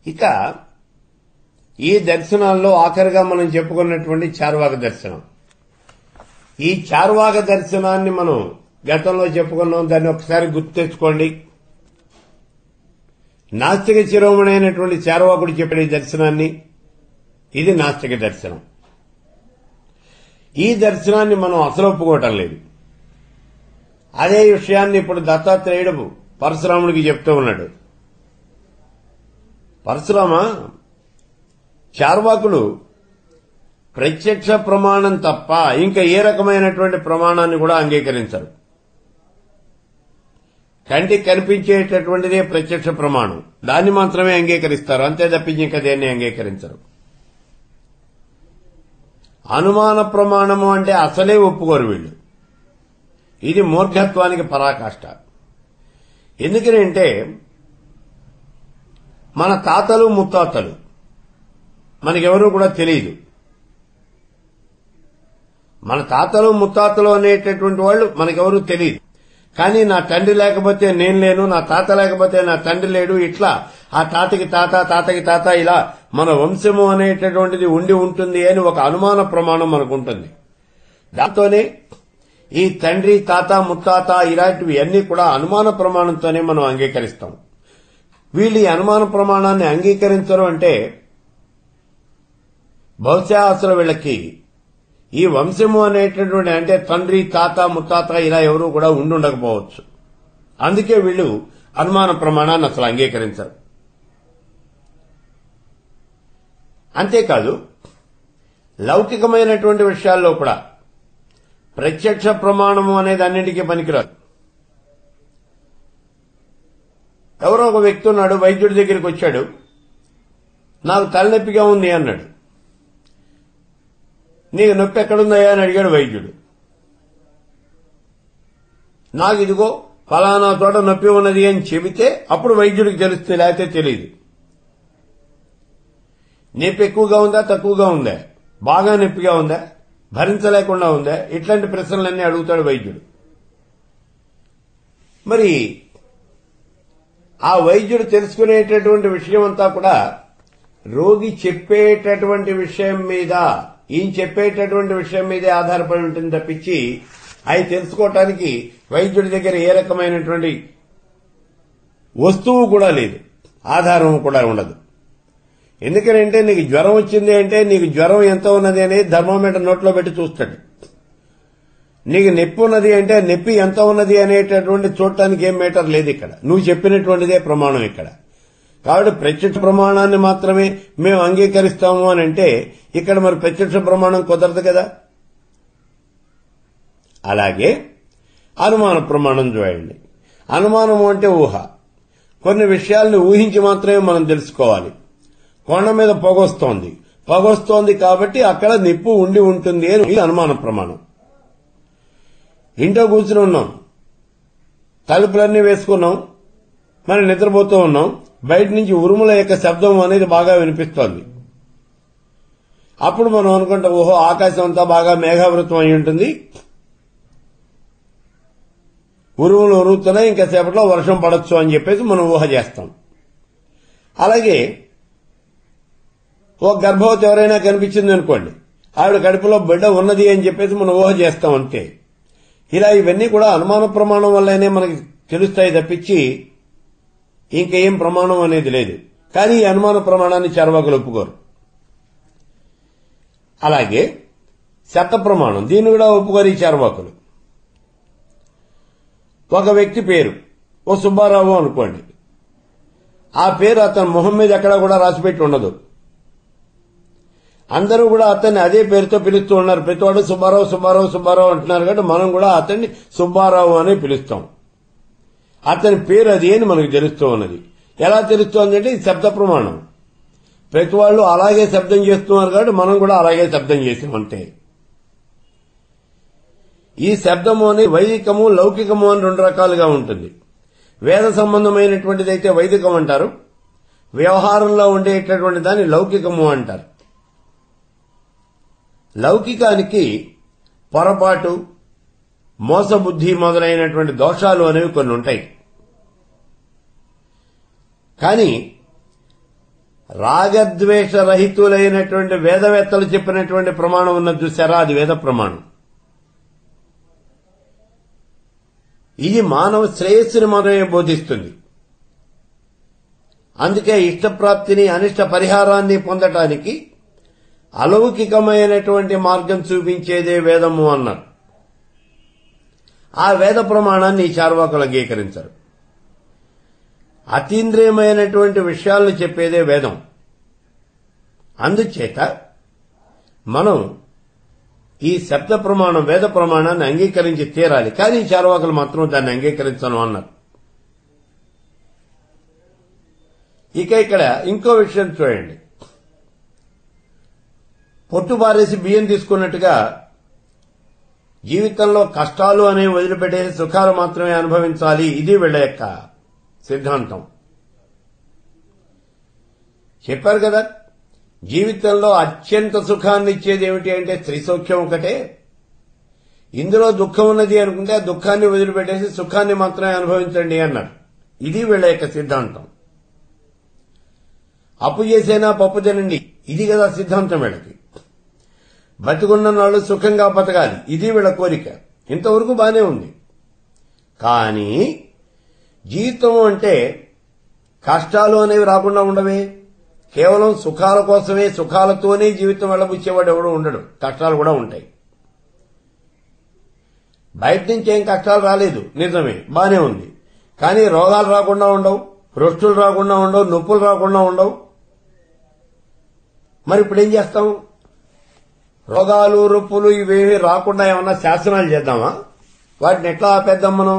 ఇక ఈ దర్శనాల్లో ఆఖరిగా మనం చెప్పుకున్నటువంటి చార్వాక దర్శనం ఈ చార్వాక దర్శనాన్ని మనం గతంలో చెప్పుకున్నాం దాన్ని ఒకసారి గుర్తు తెచ్చుకోండి నాస్తిక శిరోమణి అయినటువంటి చార్వాకుడు చెప్పిన ఈ దర్శనాన్ని ఇది నాస్తిక దర్శనం ఈ దర్శనాన్ని మనం అసలు ఒప్పుకోవటం లేదు అదే విషయాన్ని ఇప్పుడు దత్తాత్రేయుడు పరశురాముడికి చెప్తూ ఉన్నాడు పరశురామ చార్వాకులు ప్రత్యక్ష ప్రమాణం తప్ప ఇంకా ఏ రకమైనటువంటి ప్రమాణాన్ని కూడా అంగీకరించరు కంటికి కనిపించేటటువంటిదే ప్రత్యక్ష ప్రమాణం దాన్ని మాత్రమే అంగీకరిస్తారు అంతే తప్పించి ఇంకా దేన్ని అంగీకరించరు అనుమాన ప్రమాణము అంటే అసలే ఒప్పుకోరు వీళ్ళు ఇది మూర్ఘత్వానికి పరాకాష్ట ఎందుకనంటే మన తాతలు ముత్తాతలు మనకెవరూ కూడా తెలియదు మన తాతలు ముత్తాతలు అనేటటువంటి వాళ్ళు మనకెవరూ తెలియదు కానీ నా తండ్రి లేకపోతే నేను లేను నా తాత లేకపోతే నా తండ్రి లేడు ఇట్లా ఆ తాతకి తాత తాతకి తాత ఇలా మన వంశము అనేటటువంటిది ఉండి ఉంటుంది అని ఒక అనుమాన ప్రమాణం మనకు ఉంటుంది దాంతోనే ఈ తండ్రి తాత ముత్తాత ఇలాంటివి అన్ని కూడా అనుమాన ప్రమాణంతోనే మనం అంగీకరిస్తాం వీళ్ళు ఈ అనుమాన ప్రమాణాన్ని అంగీకరించరు అంటే బహుశా అసలు వీళ్ళకి ఈ వంశము అనేటటువంటి అంటే తండ్రి తాత ముత్తాత ఇలా ఎవరు కూడా ఉండుండకపోవచ్చు అందుకే వీళ్ళు అనుమాన ప్రమాణాన్ని అసలు అంగీకరించరు అంతేకాదు లౌకికమైనటువంటి విషయాల్లో కూడా ప్రత్యక్ష ప్రమాణము అనేది అన్నింటికీ పనికిరాదు ఎవరో ఒక వ్యక్తి ఉన్నాడు వైద్యుడి దగ్గరికి వచ్చాడు నాకు తలనొప్పిగా ఉంది అన్నాడు నీకు నొప్పి ఎక్కడుందయ్యా అని అడిగాడు వైద్యుడు నాకు ఇదిగో ఫలానా చోట నొప్పి ఉన్నది అని చెబితే అప్పుడు వైద్యుడికి తెలుస్తుంది లేకపోతే తెలియదు నొప్పి ఎక్కువగా ఉందా తక్కువగా ఉందా బాగా నొప్పిగా ఉందా భరించలేకుండా ఉందా ఇట్లాంటి ప్రశ్నలన్నీ అడుగుతాడు వైద్యుడు మరి ఆ వైద్యుడు తెలుసుకునేటటువంటి విషయం అంతా కూడా రోగి చెప్పేటటువంటి విషయం మీద ఈయన చెప్పేటటువంటి విషయం మీదే ఆధారపడి ఉంటుంది తప్పించి అవి తెలుసుకోవటానికి వైద్యుడి దగ్గర ఏ రకమైనటువంటి వస్తువు కూడా లేదు ఆధారం కూడా ఉండదు ఎందుకంటే నీకు జ్వరం వచ్చింది అంటే నీకు జ్వరం ఎంత ఉన్నది అనేది థర్మోమీటర్ నోట్లో పెట్టి చూస్తాడు నీకు నొప్పి ఉన్నది అంటే నొప్పి ఎంత ఉన్నది అనేటటువంటి చూడటానికి ఏం మీటర్ లేదు ఇక్కడ నువ్వు చెప్పినటువంటిదే ప్రమాణం ఇక్కడ కాబట్టి ప్రత్యక్ష ప్రమాణాన్ని మాత్రమే మేము అంగీకరిస్తాము అని అంటే ఇక్కడ మరి ప్రత్యక్ష ప్రమాణం కుదరదు కదా అలాగే అనుమాన ప్రమాణం చూడండి అనుమానం అంటే ఊహ కొన్ని విషయాల్ని ఊహించి మాత్రమే మనం తెలుసుకోవాలి కొండ మీద పొగొస్తోంది పొగొస్తోంది కాబట్టి అక్కడ నిప్పు ఉండి ఉంటుంది అని ఇది అనుమాన ప్రమాణం ఇంట్లో కూర్చుని ఉన్నాం తలుపులన్నీ వేసుకున్నాం మనం నిద్రపోతూ ఉన్నాం బయట నుంచి ఉరుముల యొక్క శబ్దం అనేది బాగా వినిపిస్తోంది అప్పుడు మనం అనుకుంటాం ఓహో ఆకాశం అంతా బాగా మేఘావృతం అయి ఉంటుంది ఉరుములు ఉరుగుతున్నాయి ఇంకా సేపట్లో వర్షం పడొచ్చు అని చెప్పేసి మనం ఊహ చేస్తాం అలాగే ఓ గర్భవతి ఎవరైనా కనిపించింది అనుకోండి ఆవిడ కడుపులో బిడ్డ ఉన్నది అని చెప్పేసి మనం ఊహ చేస్తాం అంతే ఇలా ఇవన్నీ కూడా అనుమాన ప్రమాణం వల్లనే మనకి తెలుస్తాయి తప్పించి ఇంకేం ప్రమాణం అనేది లేదు కానీ ఈ అనుమాన ప్రమాణాన్ని చర్వాకులు ఒప్పుకోరు అలాగే శత ప్రమాణం దీన్ని కూడా ఒప్పుకోరు ఈ చర్వాకులు ఒక వ్యక్తి పేరు ఓ సుబ్బారావు అనుకోండి ఆ పేరు అతని మొహం మీద ఎక్కడా కూడా రాసిపెట్టి ఉండదు అందరూ కూడా అతన్ని అదే పేరుతో పిలుస్తూ ఉన్నారు ప్రతివాడు సుబ్బారావు సుబ్బారావు సుబ్బారావు అంటున్నారు కాబట్టి మనం కూడా అతన్ని సుబ్బారావు అని పిలుస్తాం అతని పేరు అది అని మనకు తెలుస్తూ ఉన్నది ఎలా తెలుస్తోంది అంటే ఇది శబ్ద ప్రమాణం ప్రతి వాళ్ళు అలాగే శబ్దం చేస్తున్నారు కాబట్టి మనం కూడా అలాగే శబ్దం చేసామంటే ఈ శబ్దము అనేది వైదికము లౌకికము అని రెండు రకాలుగా ఉంటుంది వేద సంబంధమైనటువంటిది అయితే వైదికం అంటారు వ్యవహారంలో ఉండేటటువంటి దాన్ని లౌకికము అంటారు లౌకికానికి పొరపాటు మోసబుద్ధి మొదలైనటువంటి దోషాలు అనేవి కొన్ని ఉంటాయి కానీ రాగద్వేష రహితులైనటువంటి వేదవేత్తలు చెప్పినటువంటి ప్రమాణం ఉన్నది చూసారా అది వేద ప్రమాణం ఇది మానవ శ్రేయస్సుని మాత్రమే బోధిస్తుంది అందుకే ఇష్టప్రాప్తిని అనిష్ట పరిహారాన్ని పొందటానికి అలౌకికమైనటువంటి మార్గం చూపించేదే వేదము అన్నారు ఆ వేద ప్రమాణాన్ని ఈ చార్వాకులు అంగీకరించరు అతీంద్రియమైనటువంటి విషయాలను చెప్పేదే వేదం అందుచేత మనం ఈ శబ్ద ప్రమాణం వేద ప్రమాణాన్ని అంగీకరించి తీరాలి కానీ ఈ చార్వాకులు మాత్రం దాన్ని అంగీకరించను అన్నారు ఇక ఇక్కడ ఇంకో విషయం చూడండి పొట్టు పారేసి బియ్యం తీసుకున్నట్టుగా జీవితంలో కష్టాలు అనేవి వదిలిపెట్టేసి సుఖాలు మాత్రమే అనుభవించాలి ఇది వీళ్ళ యొక్క సిద్ధాంతం చెప్పారు కదా జీవితంలో అత్యంత సుఖాన్ని ఇచ్చేది ఏమిటి అంటే త్రిసౌఖ్యం ఒకటే ఇందులో దుఃఖం ఉన్నది అనుకుంటే ఆ దుఃఖాన్ని వదిలిపెట్టేసి సుఖాన్ని మాత్రమే అనుభవించండి అన్నారు ఇది వీళ్ళ యొక్క సిద్ధాంతం అప్పు చేసేనా పప్పు తినండి ఇది కదా సిద్ధాంతం వీళ్ళకి బతికున్న నాళ్ళు సుఖంగా బతకాలి ఇది వీళ్ళ కోరిక ఇంతవరకు బానే ఉంది కానీ జీవితం అంటే కష్టాలు అనేవి రాకుండా ఉండవే కేవలం సుఖాల కోసమే సుఖాలతోనే జీవితం వెళ్ళబుచ్చేవాడు ఎవడు ఉండడు కష్టాలు కూడా ఉంటాయి బయట నుంచి ఏం కష్టాలు రాలేదు నిజమే బానే ఉంది కానీ రోగాలు రాకుండా ఉండవు రొష్టులు రాకుండా ఉండవు నొప్పులు రాకుండా ఉండవు మరి ఇప్పుడు ఏం చేస్తాం రోగాలు రొప్పులు ఇవేమి రాకుండా ఏమన్నా శాసనాలు చేద్దామా వాటిని ఎట్లా ఆపేద్దాం మనం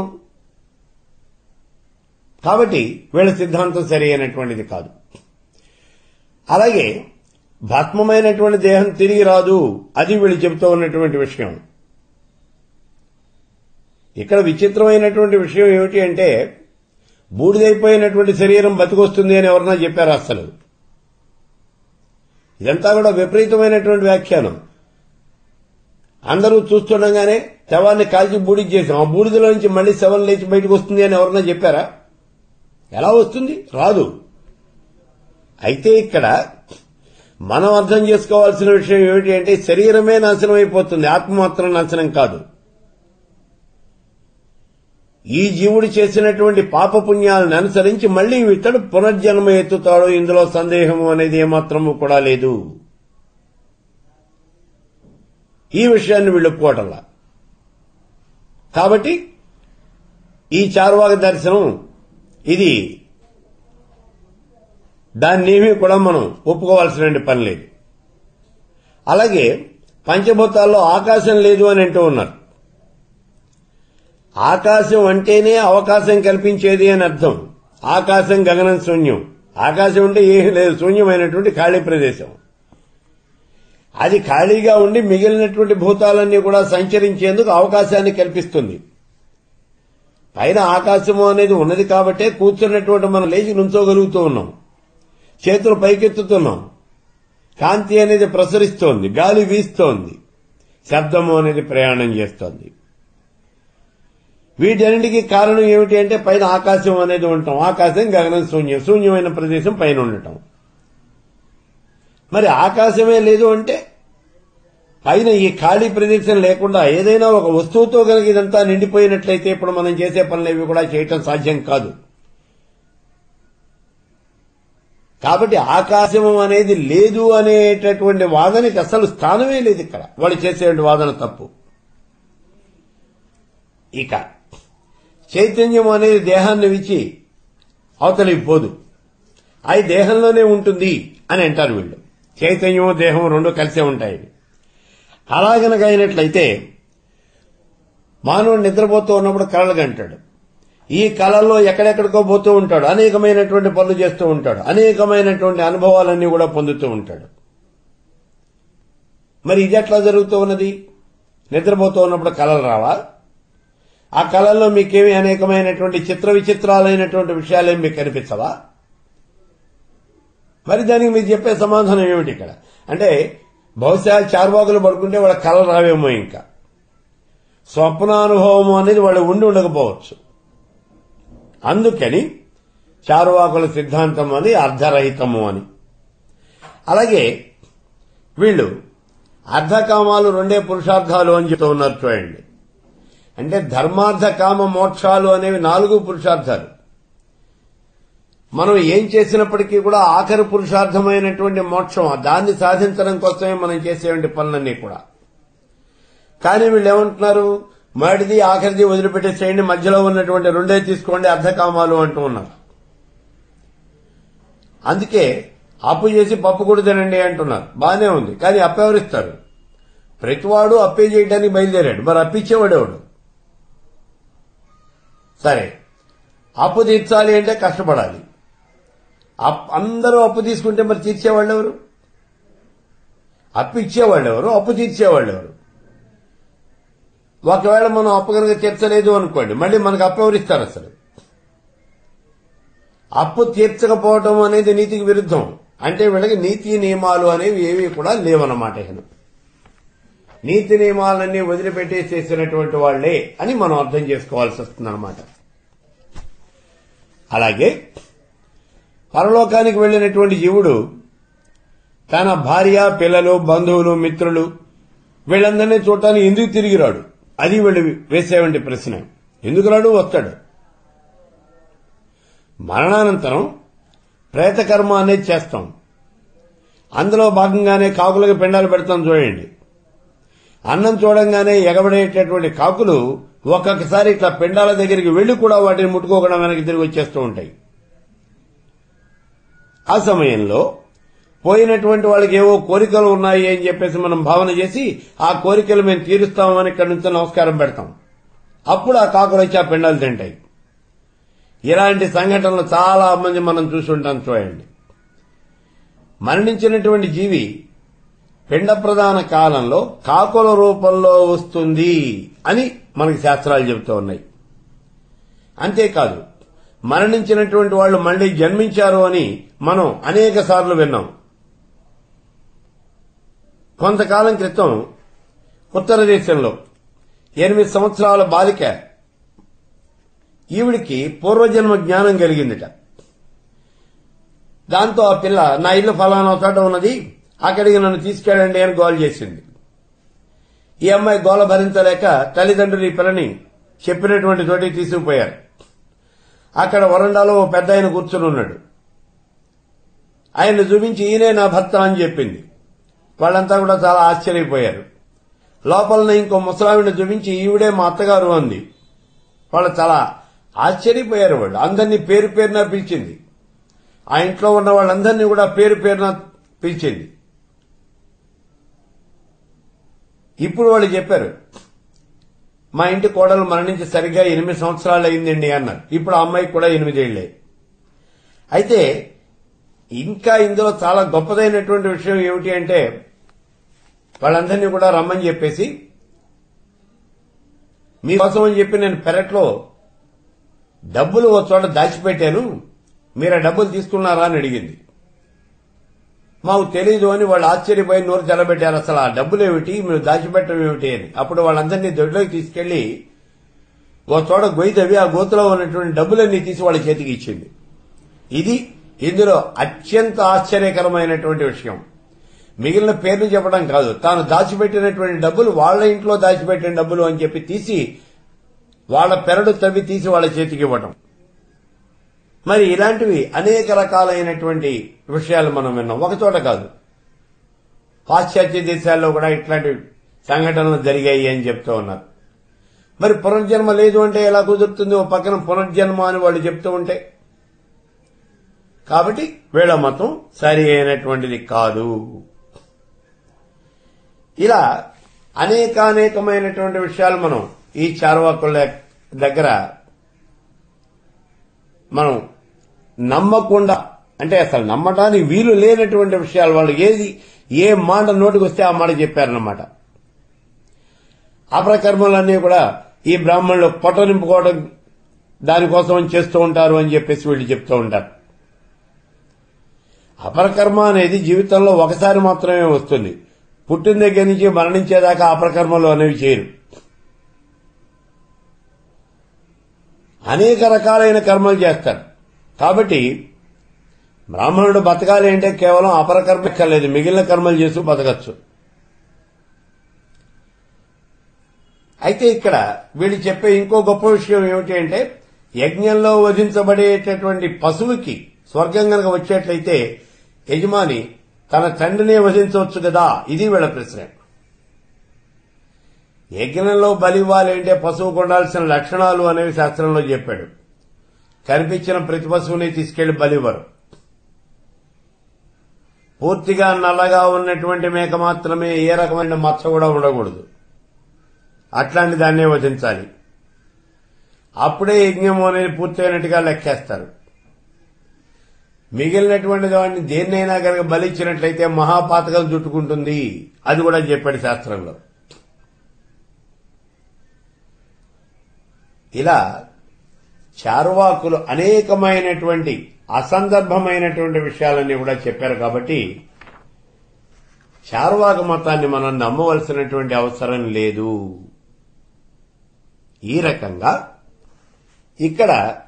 కాబట్టి వీళ్ళ సిద్ధాంతం సరి అయినటువంటిది కాదు అలాగే భస్మమైనటువంటి దేహం తిరిగి రాదు అది వీళ్ళు చెబుతూ ఉన్నటువంటి విషయం ఇక్కడ విచిత్రమైనటువంటి విషయం ఏమిటి అంటే బూడిదైపోయినటువంటి శరీరం బతికొస్తుంది అని ఎవరన్నా చెప్పారు అసలు ఇదంతా కూడా విపరీతమైనటువంటి వ్యాఖ్యానం అందరూ చూస్తుండగానే శవాన్ని కాల్చి బూడిద చేసాం ఆ బూడిదలో నుంచి మళ్లీ శవం లేచి బయటకు వస్తుంది అని ఎవరన్నా చెప్పారా ఎలా వస్తుంది రాదు అయితే ఇక్కడ మనం అర్థం చేసుకోవాల్సిన విషయం ఏమిటి అంటే శరీరమే నాశనం అయిపోతుంది ఆత్మ మాత్రం నాశనం కాదు ఈ జీవుడు చేసినటువంటి పాపపుణ్యాలను అనుసరించి మళ్లీ ఇతడు పునర్జన్మ ఎత్తుతాడు ఇందులో సందేహము అనేది ఏమాత్రము కూడా లేదు ఈ విషయాన్ని వీళ్ళు ఒప్పుకోవటంలా కాబట్టి ఈ చార్వాక దర్శనం ఇది దాన్నేమీ కూడా మనం ఒప్పుకోవాల్సిన పని లేదు అలాగే పంచభూతాల్లో ఆకాశం లేదు అని అంటూ ఉన్నారు ఆకాశం అంటేనే అవకాశం కల్పించేది అని అర్థం ఆకాశం గగనం శూన్యం ఆకాశం అంటే ఏమీ లేదు శూన్యమైనటువంటి ఖాళీ ప్రదేశం అది ఖాళీగా ఉండి మిగిలినటువంటి భూతాలన్నీ కూడా సంచరించేందుకు అవకాశాన్ని కల్పిస్తుంది పైన ఆకాశము అనేది ఉన్నది కాబట్టే కూర్చున్నటువంటి మనం లేచి నుంచోగలుగుతూ ఉన్నాం చేతులు పైకెత్తుతున్నాం కాంతి అనేది ప్రసరిస్తోంది గాలి వీస్తోంది శబ్దము అనేది ప్రయాణం చేస్తోంది వీటన్నిటికీ కారణం ఏమిటి అంటే పైన ఆకాశం అనేది ఉండటం ఆకాశం గగనం శూన్యం శూన్యమైన ప్రదేశం పైన ఉండటం మరి ఆకాశమే లేదు అంటే పైన ఈ ఖాళీ ప్రదేశం లేకుండా ఏదైనా ఒక వస్తువుతో కనుక ఇదంతా నిండిపోయినట్లయితే ఇప్పుడు మనం చేసే పనులేవి కూడా చేయటం సాధ్యం కాదు కాబట్టి ఆకాశం అనేది లేదు అనేటటువంటి వాదనకి అసలు స్థానమే లేదు ఇక్కడ వాళ్ళు చేసేటువంటి వాదన తప్పు ఇక చైతన్యం అనేది దేహాన్ని విచ్చి అవతలికి పోదు అది దేహంలోనే ఉంటుంది అని అంటారు వీళ్ళు చైతన్యం దేహం రెండు కలిసే ఉంటాయి అలాగనక అయినట్లయితే మానవుడు నిద్రపోతూ ఉన్నప్పుడు కలలు కంటాడు ఈ కళల్లో ఎక్కడెక్కడికో పోతూ ఉంటాడు అనేకమైనటువంటి పనులు చేస్తూ ఉంటాడు అనేకమైనటువంటి అనుభవాలన్నీ కూడా పొందుతూ ఉంటాడు మరి ఇది ఎట్లా జరుగుతూ ఉన్నది నిద్రపోతూ ఉన్నప్పుడు కళలు రావా ఆ కళల్లో మీకేమి అనేకమైనటువంటి చిత్ర విచిత్రాలైనటువంటి విషయాలేమి మీకు కనిపించవా మరి దానికి మీరు చెప్పే సమాధానం ఏమిటి ఇక్కడ అంటే బహుశా చార్వాకులు పడుకుంటే వాళ్ళ కళలు రావేమో ఇంకా స్వప్నానుభవము అనేది వాళ్ళు ఉండి ఉండకపోవచ్చు అందుకని చారువాకుల సిద్ధాంతం అని అర్ధరహితము అని అలాగే వీళ్ళు అర్ధకామాలు రెండే పురుషార్థాలు అని చెప్తూ ఉన్నారు చూడండి అంటే ధర్మార్థ కామ మోక్షాలు అనేవి నాలుగు పురుషార్థాలు మనం ఏం చేసినప్పటికీ కూడా ఆఖరి పురుషార్థమైనటువంటి మోక్షం దాన్ని సాధించడం కోసమే మనం చేసేటువంటి పనులన్నీ కూడా కానీ వీళ్ళు ఏమంటున్నారు మొదటిది ఆఖరిది వదిలిపెట్టేసేయండి మధ్యలో ఉన్నటువంటి రెండే తీసుకోండి అర్ధకామాలు అంటూ ఉన్నారు అందుకే అప్పు చేసి పప్పు కూడా తినండి అంటున్నారు బానే ఉంది కానీ అప్పు ఎవరిస్తారు ప్రతివాడు అప్పే చేయడానికి బయలుదేరాడు మరి అప్పిచ్చేవాడు ఎవడు సరే అప్పు తీర్చాలి అంటే కష్టపడాలి అప్- అందరూ అప్పు తీసుకుంటే మరి తీర్చేవాళ్ళు ఎవరు అప్పు ఇచ్చేవాళ్ళు ఎవరు అప్పు తీర్చేవాళ్ళు ఎవరు ఒకవేళ మనం అప్పు కనుక తీర్చలేదు అనుకోండి మళ్ళీ మనకు అప్పు ఎవరిస్తారు అసలు అప్పు తీర్చకపోవటం అనేది నీతికి విరుద్ధం అంటే వీళ్ళకి నీతి నియమాలు అనేవి ఏవి కూడా లేవన్నమాట ఇక నీతి నియమాలన్నీ వదిలిపెట్టేసేసినటువంటి వాళ్లే అని మనం అర్థం చేసుకోవాల్సి వస్తుందన్నమాట అలాగే పరలోకానికి వెళ్లినటువంటి జీవుడు తన భార్య పిల్లలు బంధువులు మిత్రులు వీళ్ళందరినీ చూడటానికి ఎందుకు తిరిగి రాడు అది వీళ్ళు వేసేవంటి ప్రశ్న ఎందుకు రాడు వస్తాడు మరణానంతరం ప్రేతకర్మ అనేది చేస్తాం అందులో భాగంగానే కాకులకు పిండాలు పెడతాం చూడండి అన్నం చూడంగానే ఎగబడేటటువంటి కాకులు ఒక్కొక్కసారి ఇట్లా పిండాల దగ్గరికి వెళ్లి కూడా వాటిని ముట్టుకోకుండా వెనక్కి తిరిగి వచ్చేస్తూ ఉంటాయి ఆ సమయంలో పోయినటువంటి వాళ్ళకి ఏవో కోరికలు ఉన్నాయి అని చెప్పేసి మనం భావన చేసి ఆ కోరికలు మేము తీరుస్తామని ఇక్కడి నుంచి నమస్కారం పెడతాం అప్పుడు ఆ కాకులు వచ్చి ఆ పిండాలు తింటాయి ఇలాంటి సంఘటనలు చాలా మంది మనం చూసుంటాం చూడండి మరణించినటువంటి జీవి పిండ ప్రధాన కాలంలో కాకుల రూపంలో వస్తుంది అని మనకి శాస్త్రాలు చెబుతూ ఉన్నాయి అంతేకాదు మరణించినటువంటి వాళ్ళు మళ్లీ జన్మించారు అని మనం అనేక సార్లు విన్నాం కొంతకాలం క్రితం ఉత్తర దేశంలో ఎనిమిది సంవత్సరాల బాలిక ఈవిడికి పూర్వజన్మ జ్ఞానం కలిగిందిట దాంతో ఆ పిల్ల నా ఇల్లు ఫలానా చోట ఉన్నది అక్కడికి నన్ను తీసుకెళ్ళండి అని గోల్ చేసింది ఈ అమ్మాయి గోల భరించలేక తల్లిదండ్రులు ఈ పిల్లని చెప్పినటువంటి చోటికి తీసుకుపోయారు అక్కడ వరండాలో ఓ పెద్ద ఆయన కూర్చుని ఉన్నాడు ఆయన్ని చూపించి ఈయనే నా భర్త అని చెప్పింది వాళ్ళంతా కూడా చాలా ఆశ్చర్యపోయారు లోపలనే ఇంకో ముసలావిని చూపించి ఈవిడే మా అత్తగారు అంది వాళ్ళు చాలా ఆశ్చర్యపోయారు వాళ్ళు అందరినీ పేరు పేరున పిలిచింది ఆ ఇంట్లో ఉన్న వాళ్ళందరినీ కూడా పేరు పేరున పిలిచింది ఇప్పుడు వాళ్ళు చెప్పారు మా ఇంటి కోడలు మరణించి సరిగ్గా ఎనిమిది సంవత్సరాలు అయిందండి అన్నారు ఇప్పుడు ఆ అమ్మాయికి కూడా ఎనిమిదేళ్లే అయితే ఇంకా ఇందులో చాలా గొప్పదైనటువంటి విషయం ఏమిటి అంటే వాళ్ళందరినీ కూడా రమ్మని చెప్పేసి మీకోసం అని చెప్పి నేను పెరట్లో డబ్బులు ఓ చోట దాచిపెట్టాను మీరు ఆ డబ్బులు తీసుకున్నారా అని అడిగింది మాకు తెలీదు అని వాళ్ళు ఆశ్చర్యపోయి నోరు తెలబెట్టారు అసలు ఆ డబ్బులు ఏమిటి మీరు దాచిపెట్టడం ఏమిటి అని అప్పుడు వాళ్ళందరినీ దొడ్లోకి తీసుకెళ్లి ఓ చోట గొయ్యి తవ్వి ఆ గోతులో ఉన్నటువంటి డబ్బులన్నీ తీసి వాళ్ళ చేతికి ఇచ్చింది ఇది ఇందులో అత్యంత ఆశ్చర్యకరమైనటువంటి విషయం మిగిలిన పేర్లు చెప్పడం కాదు తాను దాచిపెట్టినటువంటి డబ్బులు వాళ్ళ ఇంట్లో దాచిపెట్టిన డబ్బులు అని చెప్పి తీసి వాళ్ళ పెరడు తవ్వి తీసి వాళ్ళ చేతికి ఇవ్వటం మరి ఇలాంటివి అనేక రకాలైనటువంటి విషయాలు మనం విన్నాం ఒక చోట కాదు పాశ్చాత్య దేశాల్లో కూడా ఇట్లాంటి సంఘటనలు జరిగాయి అని చెప్తూ ఉన్నారు మరి పునర్జన్మ లేదు అంటే ఎలా కుదురుతుంది ఓ పక్కన పునర్జన్మ అని వాళ్ళు చెప్తూ ఉంటే కాబట్టి వీళ్ళ మతం సరి అయినటువంటిది కాదు ఇలా అనేకానేకమైనటువంటి విషయాలు మనం ఈ చార్వాకుల దగ్గర మనం నమ్మకుండా అంటే అసలు నమ్మటానికి వీలు లేనటువంటి విషయాలు వాళ్ళు ఏది ఏ మాట నోటికి వస్తే ఆ మాట చెప్పారన్నమాట అపరకర్మలన్నీ కూడా ఈ బ్రాహ్మణులు పొట్ట నింపుకోవడం దానికోసం చేస్తూ ఉంటారు అని చెప్పేసి వీళ్ళు చెప్తూ ఉంటారు అపరకర్మ అనేది జీవితంలో ఒకసారి మాత్రమే వస్తుంది పుట్టిన దగ్గర నుంచి మరణించేదాకా అపరకర్మలు అనేవి చేయరు అనేక రకాలైన కర్మలు చేస్తారు కాబట్టి బ్రాహ్మణుడు బతకాలి అంటే కేవలం అపరకర్మ ఎక్కర్లేదు మిగిలిన కర్మలు చేస్తూ బతకచ్చు అయితే ఇక్కడ వీళ్ళు చెప్పే ఇంకో గొప్ప విషయం ఏమిటి అంటే యజ్ఞంలో వధించబడేటటువంటి పశువుకి స్వర్గం కనుక వచ్చేట్లయితే యజమాని తన తండ్రినే వధించవచ్చు కదా ఇది వీళ్ళ ప్రశ్న యజ్ఞంలో బలి ఇవ్వాలి అంటే పశువుకు ఉండాల్సిన లక్షణాలు అనేవి శాస్త్రంలో చెప్పాడు కనిపించిన ప్రతి పశువుని తీసుకెళ్లి బలివ్వరు పూర్తిగా నల్లగా ఉన్నటువంటి మేక మాత్రమే ఏ రకమైన మచ్చ కూడా ఉండకూడదు అట్లాంటి దాన్నే వధించాలి అప్పుడే యజ్ఞం అనేది పూర్తయినట్టుగా లెక్కేస్తారు మిగిలినటువంటి వాడిని దేన్నైనా కనుక బలిచ్చినట్లయితే మహాపాతకం చుట్టుకుంటుంది అది కూడా చెప్పాడు శాస్త్రంలో ఇలా చార్వాకులు అనేకమైనటువంటి అసందర్భమైనటువంటి విషయాలన్నీ కూడా చెప్పారు కాబట్టి చార్వాక మతాన్ని మనం నమ్మవలసినటువంటి అవసరం లేదు ఈ రకంగా ఇక్కడ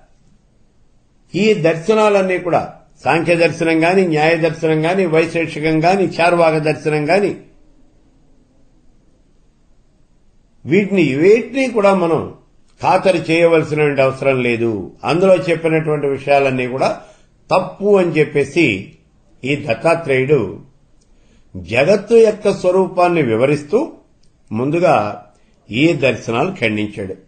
ఈ దర్శనాలన్నీ కూడా సాంఖ్య దర్శనం గాని న్యాయ దర్శనం గాని వైశేషికం గాని చార్వాక దర్శనం గాని వీటిని వేటిని కూడా మనం ఖాతరు చేయవలసిన అవసరం లేదు అందులో చెప్పినటువంటి విషయాలన్నీ కూడా తప్పు అని చెప్పేసి ఈ దత్తాత్రేయుడు జగత్తు యొక్క స్వరూపాన్ని వివరిస్తూ ముందుగా ఈ దర్శనాలు ఖండించాడు